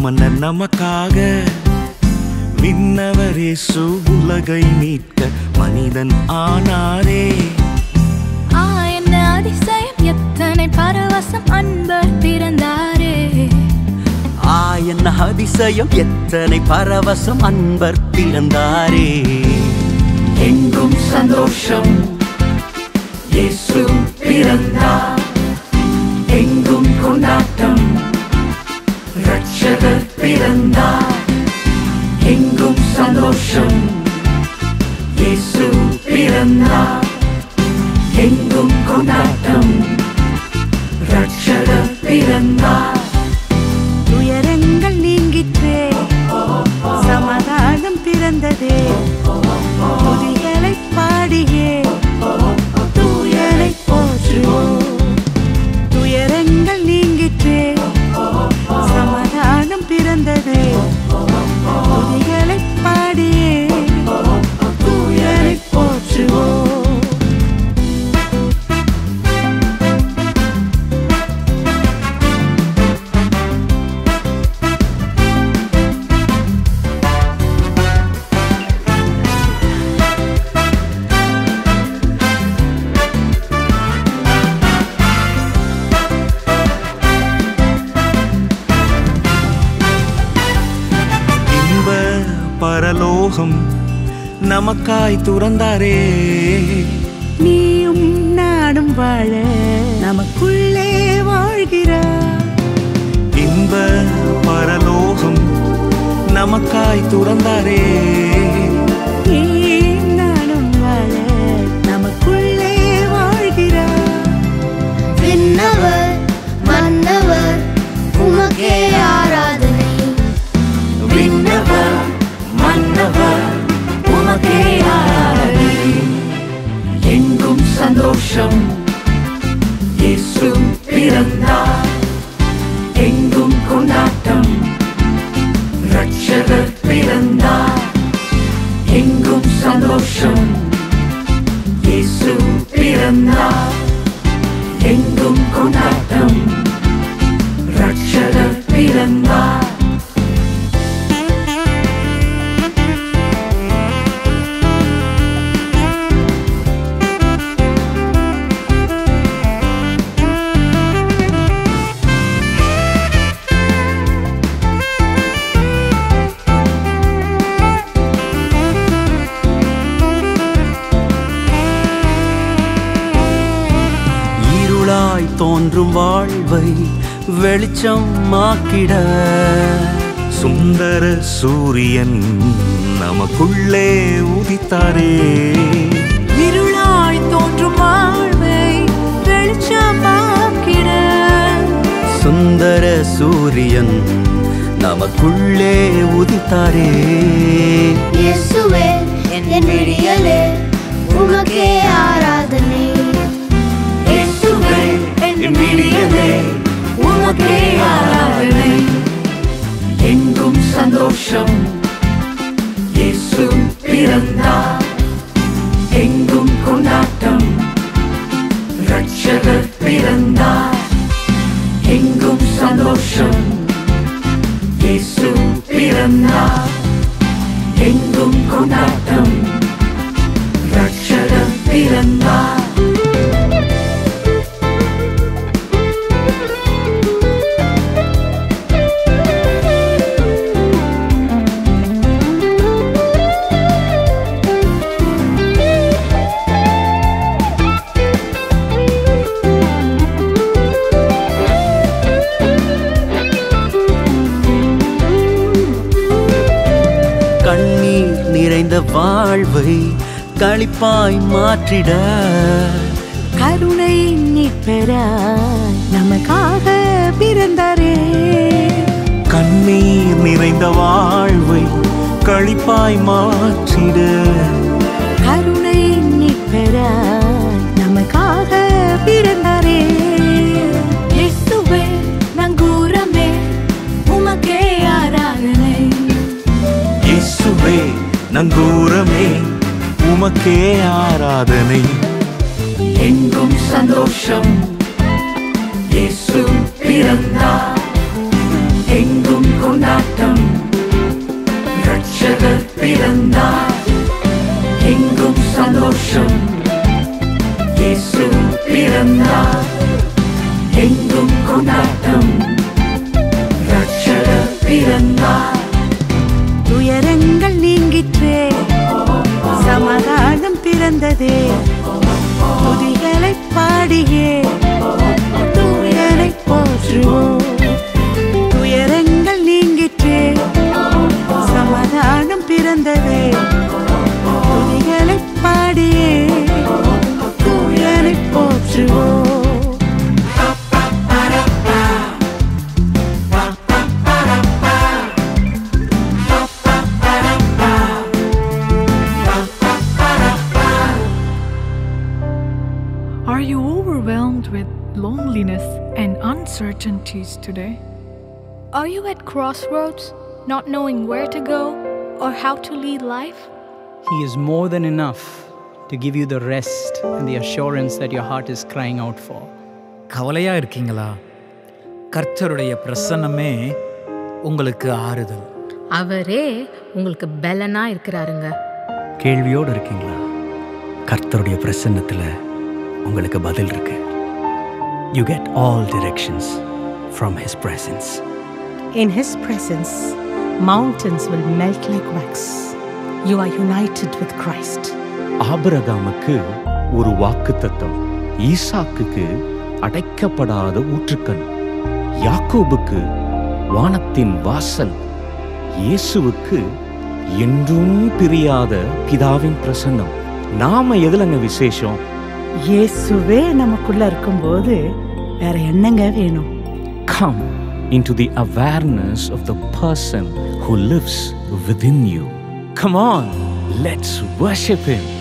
மன்னர் நமக்காக விண்ணவரே உலகை மீட்க மனிதன் ஆனாரே ஆ என்ன அதிசயம் எத்தனை பரவசம் அன்பர் பிறந்தாரே ஆ என்ன அதிசயம் எத்தனை பரவசம் அன்பர் பிறந்தாரே எங்கும் சந்தோஷம் இயேசு பிறந்தார் எங்கும் கொண்டாட்டம் ரட்சகர் பிறந்தார் எங்கும் சந்தோஷம் இயேசு பிறந்தார் எங்கும் கொண்டாட்டம் ரட்சகர் பிறந்தார் துயரங்கள் நீங்கிற்றே சமாதானம் பிறந்ததே துதிகளை பாடியே தூயனை போற்றுவோம் துயரங்கள் நீங்கிற்றே சமாதானம் பிறந்ததே துதிகளை பாடியே தூயனை போற்றுவோம் இன்ப பரலோகம் நமக்காய் துறந்தாரே நீயும் நாடும் வாழ நமக்குள்ளே வாழ்கிறார் இன்ப பரலோகம் நமக்காய் துறந்தாரே நீயும் நாடும் வாழ நமக்குள்ளே வாழ்கிறார் விண்ணவர் மன்னவர் உமக்கே ஆராதனை விண்ணவர் மன்னவர் உமக்கே ஆராதனை எங்கும் சந்தோஷம் இயேசு பிறந்தார் எங்கும் கொண்டாட்டம் ரட்சகர் பிறந்தார் எங்கும் சந்தோஷம் இயேசு பிறந்தார் எங்கும் கொண்டாட்டம் ரட்சகர் பிறந்தார் இருளாய் தோன்றும் வாழ்வை வெளிச்சமாக்கிட சுந்தர சூரியன் நமக்குள்ளே உதித்தாரே இருளாய் தோன்றும் வாழ்வை வெளிச்சமாக்கிட சுந்தர சூரியன் நமக்குள்ளே உதித்தாரே இயேசுவே என் விடியலே உமக்கே ஆராதனை இயேசுவே என் விடியலே உமக்கே ஆராதனை எங்கும் சந்தோஷம் இயேசு பிறந்தார் எங்கும் கொண்டாட்டம் ரட்சகர் பிறந்தார் எங்கும் சந்தோஷம் இயேசு பிறந்தார் எங்கும் கொண்டாட்டம் ரட்சகர் பிறந்தார் கண்ணீர் நிறைந்த வாழ்வை களிப்பாய் மாற்றிட கருணை நீ பெற நமக்காக பிறந்தாரே கண்ணீர் நிறைந்த வாழ்வை களிப்பாய் மாற்றிட கருணை நீ பெற நமக்காக பிறந்தாரே இயேசுவே நங்கூரமே உமக்கே ஆராதனை இயேசுவே நங்கூரமே உமக்கே ஆராதனை எங்கும் சந்தோஷம் இயேசு பிறந்தார் எங்கும் கொண்டாட்டம் கொண்டாட்டம் ரட்சகர் பிறந்தார் எங்கும் சந்தோஷம் இயேசு பிறந்தார் எங்கும் கொண்டாட்டம் ரட்சகர் பிறந்தார் துயரங்கள் நீங்கிற்றே சமாதானம் பிறந்ததே துதிகளை பாடியே துயரை போற்றுவோம் துயரங்கள் நீங்கிற்றே சமாதானம் பிறந்ததே துதிகளை பாடியே துயரை போற்றுவோம் Are you overwhelmed with loneliness and uncertainties today? Are you at crossroads, not knowing where to go or how to lead life? He is more than enough to give you the rest and the assurance that your heart is crying out for. கவலையா இருக்கீங்களா கர்த்தருடைய பிரசன்னமே உங்களுக்கு ஆறுதல் அவரே உங்களுக்கு பலனா இருக்கிறாருங்க கேள்வியோடு இருக்கீங்களா கர்த்தருடைய பிரசன்னத்தில் உங்களுக்கு பதில் இருக்கு you get all directions from his presence In His presence, mountains will melt like wax. You are united with Christ. ஆபிரகாமுக்கு ஒரு வாக்குத்தத்தம் ஈசாக்குக்கு அடைக்கப்படாத ஊற்றுக்கண் யாக்கோபுக்கு வானத்தின் வாசல் இயேசுவுக்கு என்றும் பிரியாத பிதாவின் பிரசன்னம் நாம எதுலங்க விசேஷம் இயேசுவே நமக்குள்ள இருக்கும்போது வேற என்னங்க வேணும் come into the awareness of the person who lives within you. Come on, let's worship Him.